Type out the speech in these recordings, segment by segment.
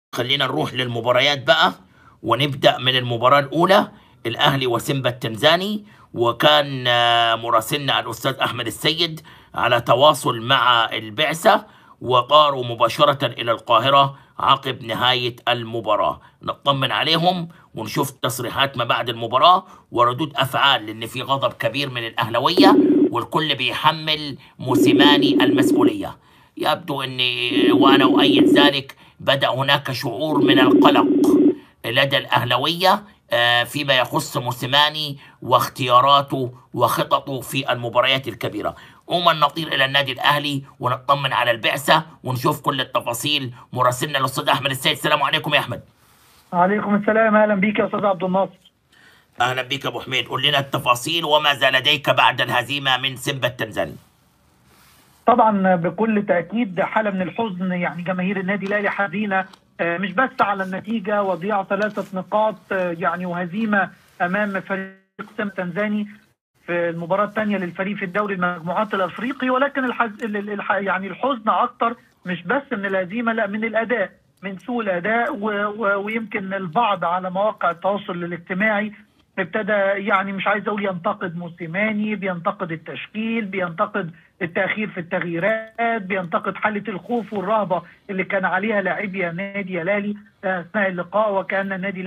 خلينا نروح للمباريات بقى ونبدأ من المباراة الأولى الأهلي وسيمبا التنزاني وكان آه، مراسلنا الأستاذ أحمد السيد على تواصل مع البعثة وطاروا مباشرة إلى القاهرة عقب نهاية المباراة نطمن عليهم ونشوف تصريحات ما بعد المباراة وردود أفعال لأن في غضب كبير من الأهلوية والكل بيحمل موسيماني المسؤولية يبدو أن وأنا أؤيد ذلك بدأ هناك شعور من القلق لدى الأهلوية آه، فيما يخص موسيماني واختياراته وخططه في المباريات الكبيرة عموما نطير إلى النادي الأهلي ونطمن على البعثة ونشوف كل التفاصيل مراسلنا الأستاذ أحمد السيد السلام عليكم يا أحمد عليكم السلام اهلا بيك يا استاذ عبد الناصر أهلا بك أبو حميد قل لنا التفاصيل وماذا لديك بعد الهزيمة من سيمبا التنزاني طبعا بكل تاكيد حاله من الحزن يعني جماهير النادي الاهلي حزينه آه، مش بس على النتيجه وضياع ثلاثه نقاط آه، يعني وهزيمه امام فريق سيمبا التنزاني في المباراه الثانيه للفريق في الدوري المجموعات الافريقي ولكن الحز... ال- ال- الح- يعني الحزن اكتر مش بس من الهزيمه لا من الاداء من سوء الاداء و... و... ويمكن البعض على مواقع التواصل الاجتماعي ابتدى يعني مش عايز اقول ينتقد موسيماني بينتقد التشكيل بينتقد التاخير في التغييرات بينتقد حاله الخوف والرهبه اللي كان عليها لاعبي النادي الاهلي اثناء اللقاء وكان النادي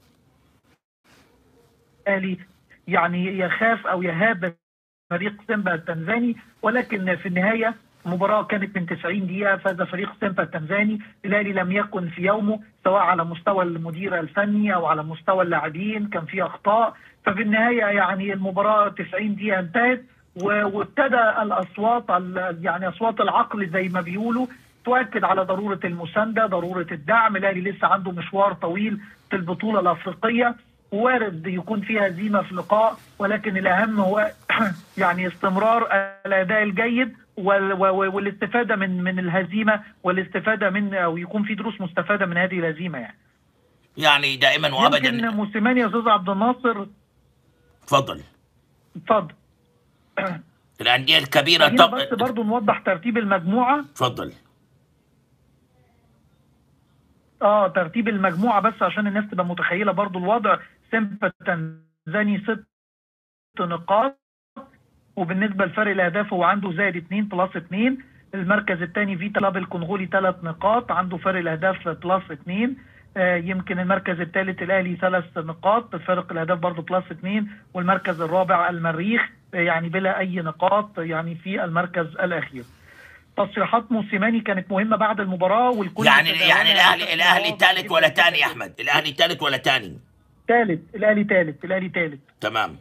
الاهلي يعني يخاف او يهاب فريق سيمبا التنزاني ولكن في النهايه المباراه كانت من 90 دقيقه فاز فريق سيمبا التنزاني الاهلي لم يكن في يومه سواء على مستوى المدير الفني او على مستوى اللاعبين كان في اخطاء ففي النهايه يعني المباراه 90 دقيقه انتهت و- وابتدى الاصوات ال- يعني اصوات العقل زي ما بيقولوا تؤكد على ضروره المسانده ضروره الدعم الاهلي لسه عنده مشوار طويل في البطوله الافريقيه وارد يكون في هزيمه في لقاء ولكن الاهم هو يعني استمرار الاداء الجيد وال- و- والاستفاده من من الهزيمه والاستفاده من او يكون في دروس مستفاده من هذه الهزيمه يعني يعني دائما يمكن وأبدا موسيماني يا استاذ عبد الناصر تفضل اتفضل الأندية الكبيرة خلينا طب... بس برضو نوضح ترتيب المجموعه تفضل اه ترتيب المجموعه بس عشان الناس تبقى متخيله برضو الوضع سيمبا التنزاني ست نقاط وبالنسبه لفرق الاهداف هو عنده زائد 2 بلس 2 المركز الثاني فيتا كلاب الكونغولي ثلاث نقاط عنده فرق الاهداف بلس 2 آه يمكن المركز الثالث الاهلي ثلاث نقاط فرق الاهداف برضه بلس 2 والمركز الرابع المريخ آه يعني بلا اي نقاط يعني في المركز الاخير تصريحات موسيماني كانت مهمه بعد المباراه والكل يعني تداولها يعني الأهلي بشكل الأهلي واضح ثالث جداً ولا جداً ثاني يا جداً. أحمد الأهلي ثالث ولا ثاني ثالث الاهلي ثالث الاهلي ثالث تمام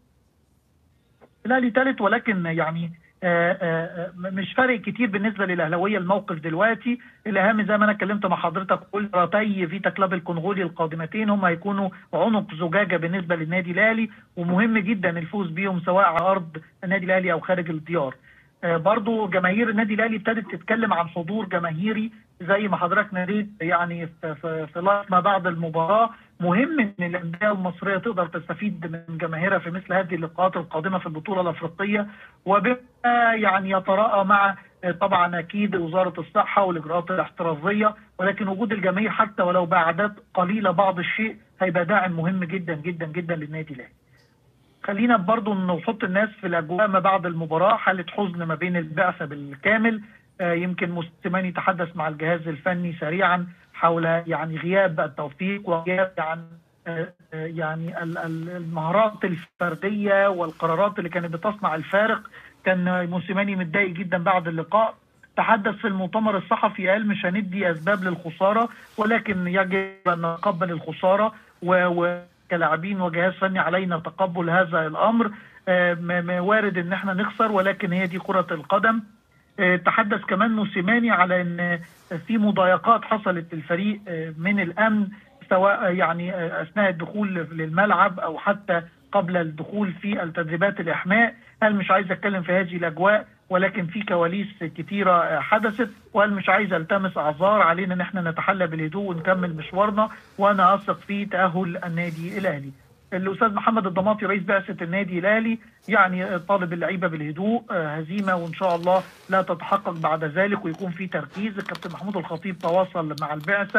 الاهلي ثالث ولكن يعني آه، آه، آه، مش فارق كتير بالنسبه للاهلاويه الموقف دلوقتي الاهم زي ما انا اتكلمت مع حضرتك قلت راتي فيتا كلاب الكونغولي القادمتين هم هيكونوا عنق زجاجه بالنسبه للنادي الاهلي ومهم جدا الفوز بيهم سواء على ارض النادي الاهلي او خارج الديار آه، برضو جماهير النادي الاهلي ابتدت تتكلم عن حضور جماهيري زي ما حضرتك ناديت يعني في في في لايف ما بعد المباراه مهم ان الانديه المصريه تقدر تستفيد من جماهيرها في مثل هذه اللقاءات القادمه في البطوله الافريقيه وبما يعني يتراءى مع آه، طبعا اكيد وزاره الصحه والاجراءات الاحترازيه ولكن وجود الجماهير حتى ولو باعداد قليله بعض الشيء هيبقى داعم مهم جدا جدا جدا للنادي الاهلي. خلينا برضو نحط الناس في الاجواء ما بعد المباراه حاله حزن ما بين البعثه بالكامل آه، يمكن موسيماني تحدث مع الجهاز الفني سريعا حول يعني غياب التوفيق وغياب يعني آه، آه، يعني ال- ال- المهارات الفرديه والقرارات اللي كانت بتصنع الفارق كان موسيماني متضايق جدا بعد اللقاء تحدث في المؤتمر الصحفي قال مش هندي اسباب للخساره ولكن يجب ان نتقبل الخساره و- وكلاعبين وجهاز فني علينا تقبل هذا الامر آه، ما- ما وارد ان احنا نخسر ولكن هي دي كره القدم آه، تحدث كمان موسيماني على ان في مضايقات حصلت للفريق آه، من الامن سواء يعني آه، اثناء الدخول للملعب او حتى قبل الدخول في التدريبات الاحماء قال مش عايز اتكلم في هذه الاجواء ولكن في كواليس كتيره آه، حدثت وقال مش عايز التمس اعذار علينا ان احنا نتحلى بالهدوء ونكمل مشوارنا وانا اثق في تاهل النادي الاهلي الاستاذ محمد الضماطي رئيس بعثه النادي الاهلي يعني طالب اللعيبه بالهدوء آه، هزيمه وان شاء الله لا تتحقق بعد ذلك ويكون في تركيز الكابتن محمود الخطيب تواصل مع البعثه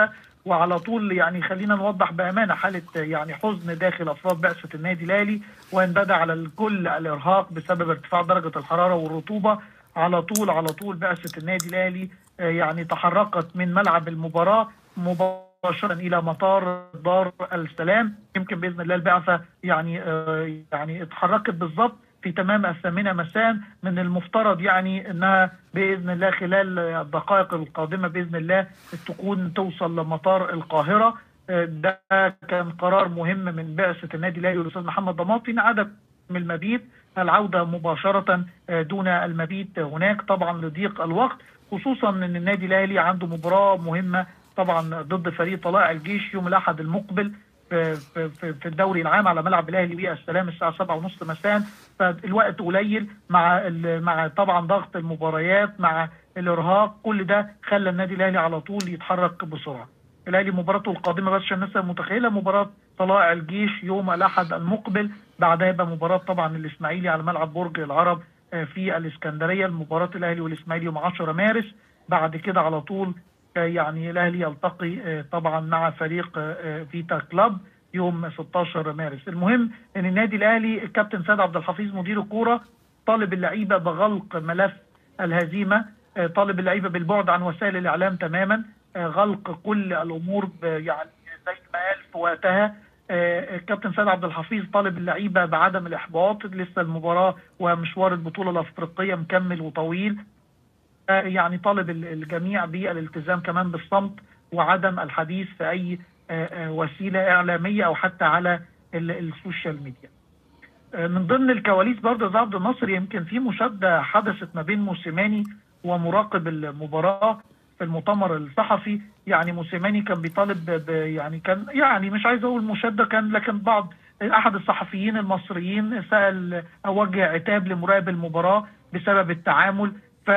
وعلى طول يعني خلينا نوضح بامانه حاله يعني حزن داخل افراد بعثه النادي الاهلي وان بدا على الكل الارهاق بسبب ارتفاع درجه الحراره والرطوبه على طول على طول بعثه النادي الاهلي آه، يعني تحركت من ملعب المباراه مباشره الى مطار دار السلام يمكن باذن الله البعثه يعني آه، يعني اتحركت بالضبط في تمام الثامنه مساء من المفترض يعني انها باذن الله خلال الدقائق القادمه باذن الله تكون توصل لمطار القاهره آه، ده كان قرار مهم من بعثه النادي الاهلي والاستاذ محمد ضماطي عدم المبيت العوده مباشره آه، دون المبيت هناك طبعا لضيق الوقت خصوصا ان النادي الاهلي عنده مباراه مهمه طبعا ضد فريق طلائع الجيش يوم الاحد المقبل في في في في الدوري العام على ملعب الاهلي بيئه السلام الساعه 7:30 مساء فالوقت قليل مع ال- مع طبعا ضغط المباريات مع الارهاق كل ده خلى النادي الاهلي على طول يتحرك بسرعه. الاهلي مباراته القادمه بس عشان الناس متخيله مباراه طلائع الجيش يوم الاحد المقبل بعدها يبقى مباراه طبعا الاسماعيلي على ملعب برج العرب آه، في الاسكندريه مباراه الاهلي والاسماعيلي يوم 10 مارس بعد كده على طول آه، يعني الاهلي يلتقي آه، طبعا مع فريق آه، آه، فيتا كلاب يوم 16 مارس المهم ان النادي الاهلي الكابتن سيد عبد الحفيظ مدير الكوره طالب اللعيبه بغلق ملف الهزيمه آه، طالب اللعيبه بالبعد عن وسائل الاعلام تماما آه، غلق كل الامور ب- يعني زي ما قال في وقتها آه، الكابتن سيد عبد الحفيظ طالب اللعيبه بعدم الاحباط لسه المباراه ومشوار البطوله الافريقيه مكمل وطويل آه، يعني طالب ال- الجميع بالالتزام كمان بالصمت وعدم الحديث في اي آه، آه، وسيله اعلاميه او حتى على ال- السوشيال ميديا. آه، من ضمن الكواليس برضه يا عبد الناصر يمكن في مشاده حدثت ما بين موسيماني ومراقب المباراه في المؤتمر الصحفي يعني موسيماني كان بيطالب ب- ب- يعني كان يعني مش عايز اقول مشاده كان لكن بعض احد الصحفيين المصريين سال او وجه عتاب لمراقب المباراه بسبب التعامل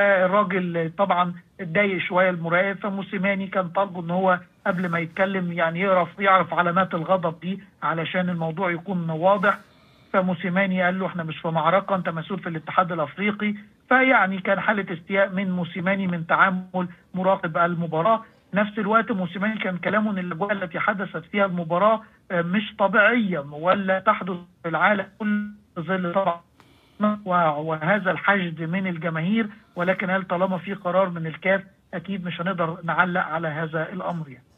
فالراجل طبعا اتضايق شويه المراقب فموسيماني كان طالبه ان هو قبل ما يتكلم يعني يعرف يعرف علامات الغضب دي علشان الموضوع يكون واضح فموسيماني قال له احنا مش في معركه انت مسؤول في الاتحاد الافريقي فيعني كان حاله استياء من موسيماني من تعامل مراقب المباراه نفس الوقت موسيماني كان كلامه ان الاجواء التي حدثت فيها المباراه آه، مش طبيعيه ولا تحدث في العالم كل ظل طبعا و- وهذا الحشد من الجماهير ولكن هل طالما في قرار من الكاف اكيد مش هنقدر نعلق على هذا الامر يعني.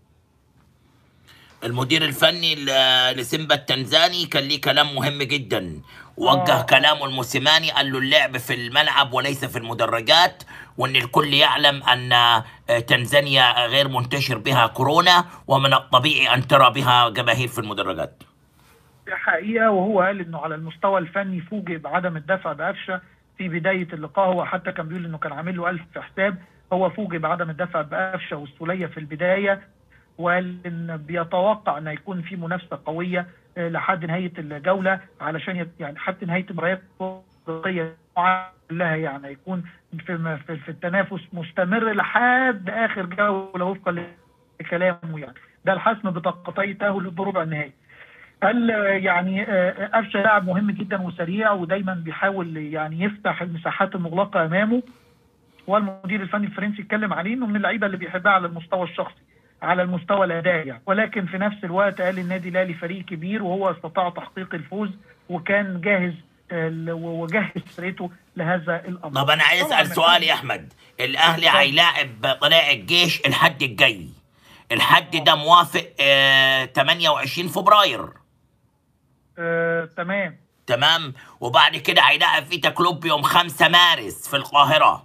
المدير الفني ل- لسيمبا التنزاني كان ليه كلام مهم جدا وجه آه. كلامه الموسيماني قال له اللعب في الملعب وليس في المدرجات وان الكل يعلم ان آه، تنزانيا غير منتشر بها كورونا ومن الطبيعي ان ترى بها جماهير في المدرجات دي حقيقه وهو قال انه على المستوى الفني فوجئ بعدم الدفع بقفشه في بدايه اللقاء هو حتى كان بيقول انه كان عامل له ألف حساب هو فوجئ بعدم الدفع بقفشه والسوليه في البدايه وقال ان بيتوقع ان يكون في منافسه قويه آه، لحد نهايه الجوله علشان يت- يعني حتى نهايه المباريات الافريقيه كلها يعني يكون في في في التنافس مستمر لحد اخر جوله وفقا لكلامه يعني ده الحسم بطاقتي تاهل لربع النهائي قال آه، يعني آه، قفشه لاعب مهم جدا وسريع ودايما بيحاول يعني يفتح المساحات المغلقه امامه والمدير الفني الفرنسي اتكلم عليه انه من اللعيبه اللي بيحبها على المستوى الشخصي على المستوى الاداء يعني ولكن في نفس الوقت قال النادي الاهلي فريق كبير وهو استطاع تحقيق الفوز وكان جاهز آه، ل- وجهز فرقته لهذا الامر طب انا عايز طبعاً اسال سؤال يا احمد الاهلي اتفضل. هيلاعب طلائع الجيش الحد الجاي الحد ده موافق آه 28 فبراير آه، تمام تمام وبعد كده هيلاعب فيتا كلوب يوم 5 مارس في القاهره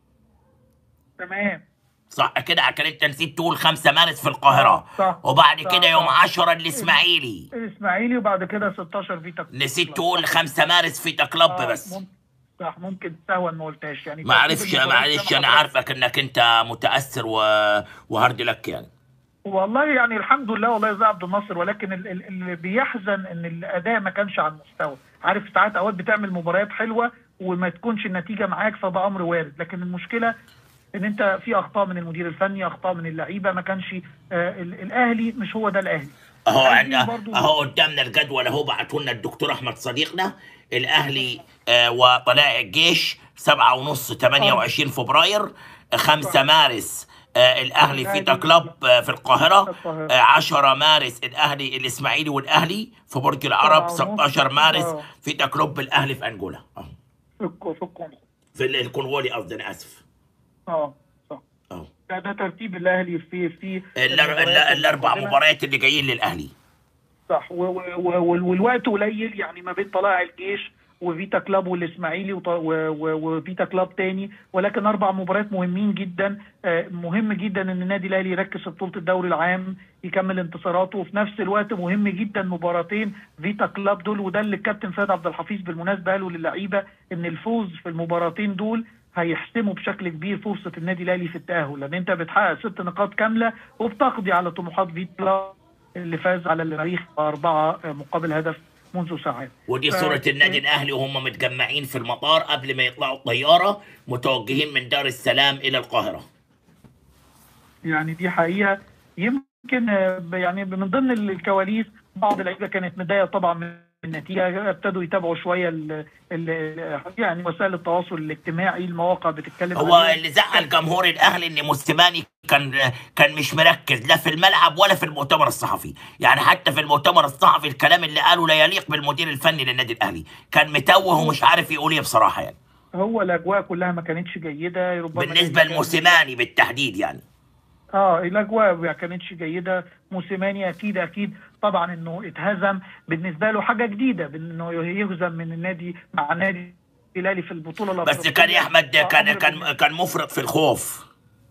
تمام صح كده كان انت نسيت تقول 5 مارس في القاهره صح، وبعد صح، كده يوم صح. 10 الاسماعيلي الاسماعيلي وبعد كده 16 فيتا كلوب. نسيت تقول 5 مارس فيتا كلوب آه، بس ممكن صح ممكن سهوا ما قلتهاش يعني معلش ترتيب المباريات معلش زي ما انا حضرتك- عارفك انك انت متاثر و... وهرد لك يعني والله يعني الحمد لله والله زي عبد الناصر ولكن ال- ال- اللي بيحزن ان الاداء ما كانش على المستوى عارف ساعات اوقات بتعمل مباريات حلوه وما تكونش النتيجه معاك فده امر وارد لكن المشكله ان انت في اخطاء من المدير الفني اخطاء من اللعيبه ما كانش آه ال- الاهلي مش هو ده الاهلي اهو عايزين عند برضو- اهو قدامنا الجدول اهو بعته لنا الدكتور احمد صديقنا الاهلي آه وطلائع الجيش 7 ونص 28 فبراير 5 مارس آه الاهلي الأهلي فيتا كلوب آه في القاهره القاهرة. آه 10 مارس الاهلي الاسماعيلي والاهلي في برج العرب سبعة ونص. 16 مارس آه. فيتا كلوب الاهلي في انجولا آه. في الك- في الكونغو في ال- الكونغولي قصدي انا اسف اه صح اه ده, ده ترتيب الاهلي في في الأر- المباريات ال- الاربع القادمة. مباريات اللي جايين للاهلي صح و- و- و- وال- والوقت قليل يعني ما بين طلائع الجيش وفيتا كلاب والاسماعيلي وط- و- و- وفيتا كلاب تاني ولكن اربع مباريات مهمين جدا آه، مهم جدا ان النادي الاهلي يركز في بطوله الدوري العام يكمل انتصاراته وفي نفس الوقت مهم جدا مباراتين فيتا كلاب دول وده اللي الكابتن فؤاد عبد الحفيظ بالمناسبه قاله للعيبه ان الفوز في المباراتين دول هيحسموا بشكل كبير فرصه النادي الاهلي في التاهل لان انت بتحقق ست نقاط كامله وبتقضي على طموحات فيتا كلاب اللي فاز على المريخ بأربعة مقابل هدف منذ ساعات ودي ف- صورة النادي الأهلي وهم متجمعين في المطار قبل ما يطلعوا الطيارة متوجهين من دار السلام إلى القاهرة يعني دي حقيقة يمكن آه، يعني من ضمن الكواليس بعض اللعيبة كانت متضايقة طبعا من النتيجة ابتدوا يتابعوا شوية ال ال يعني وسائل التواصل الاجتماعي المواقع بتتكلم هو عليها. اللي زعل جمهور الأهلي إن موسيماني كان كان مش مركز لا في الملعب ولا في المؤتمر الصحفي يعني حتى في المؤتمر الصحفي الكلام اللي قاله لا يليق بالمدير الفني للنادي الأهلي كان متوه ومش عارف يقول إيه بصراحة يعني هو الأجواء كلها ما كانتش جيدة ربما بالنسبة لموسيماني بالتحديد يعني اه الاجواء ما كانتش جيده موسيماني اكيد اكيد طبعا انه اتهزم بالنسبه له حاجه جديده انه يهزم من النادي مع النادي الاهلي في البطوله بس الأفريقية. كان يا أحمد آه، كان أمر كان كان مفرط في الخوف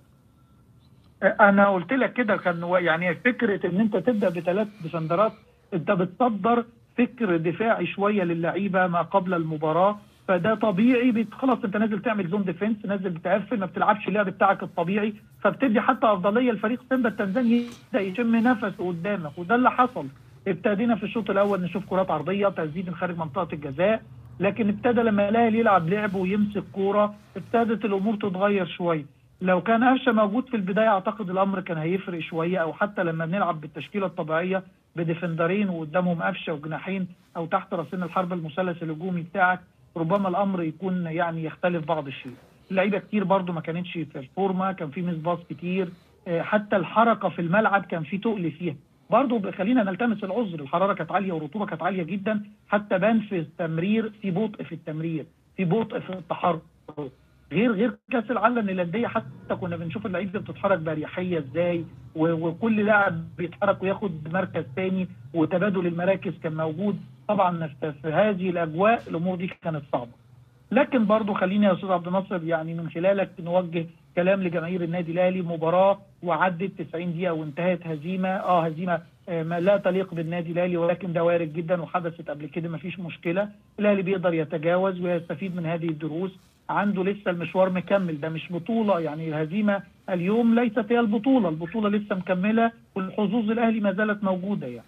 انا قلت لك كده كان هو- يعني فكره ان انت تبدا بثلاث ديفندرات انت بتصدر فكر دفاعي شويه للعيبه ما قبل المباراه فده طبيعي بت- خلاص انت نازل تعمل زون ديفنس نازل بتقفل ما بتلعبش اللعب بتاعك الطبيعي فبتدي حتى افضليه لفريق سيمبا التنزاني يبدا يشم نفسه قدامك وده اللي حصل ابتدينا في الشوط الاول نشوف كرات عرضيه تسديد من خارج منطقه الجزاء لكن ابتدى لما الاهلي يلعب لعب ويمسك كوره ابتدت الامور تتغير شويه لو كان قفشه موجود في البدايه اعتقد الامر كان هيفرق شويه او حتى لما بنلعب بالتشكيله الطبيعيه بديفندرين وقدامهم قفشه وجناحين او تحت راسين الحرب المثلث الهجومي بتاعك ربما الامر يكون يعني يختلف بعض الشيء. اللعيبه كتير برضو ما كانتش في الفورمه كان في ميس باص كتير آه، حتى الحركه في الملعب كان في تقل فيها. برضو خلينا نلتمس العذر الحراره كانت عاليه والرطوبه كانت عاليه جدا حتى بان في التمرير في بطء في التمرير في بطء في التحرك غير غير كاس العالم للانديه حتى كنا بنشوف اللعيبه بتتحرك باريحيه ازاي و- وكل لاعب بيتحرك وياخد مركز تاني وتبادل المراكز كان موجود طبعا في في هذه الاجواء الامور دي كانت صعبه لكن برضو خليني يا استاذ عبد الناصر يعني من خلالك نوجه كلام لجماهير النادي الاهلي مباراه وعدت 90 دقيقه وانتهت هزيمه اه هزيمه آه، ما لا تليق بالنادي الاهلي ولكن ده وارد جدا وحدثت قبل كده ما فيش مشكله الاهلي بيقدر يتجاوز ويستفيد من هذه الدروس عنده لسه المشوار مكمل ده مش بطوله يعني الهزيمه اليوم ليست هي البطوله البطوله لسه مكمله والحظوظ الاهلي ما زالت موجوده يعني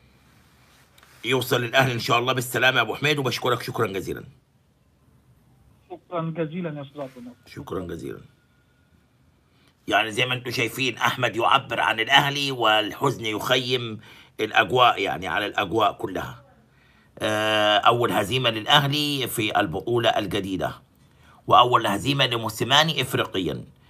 يوصل الأهلي إن شاء الله بالسلامة يا أبو حميد وبشكرك شكرا جزيلا شكرا جزيلا يا استاذ عبد الناصر شكرا جزيلا يعني زي ما انتم شايفين احمد يعبر عن الاهلي والحزن يخيم الاجواء يعني على الاجواء كلها آه، اول هزيمه للاهلي في البطوله الجديده واول هزيمه لموسيماني افريقيا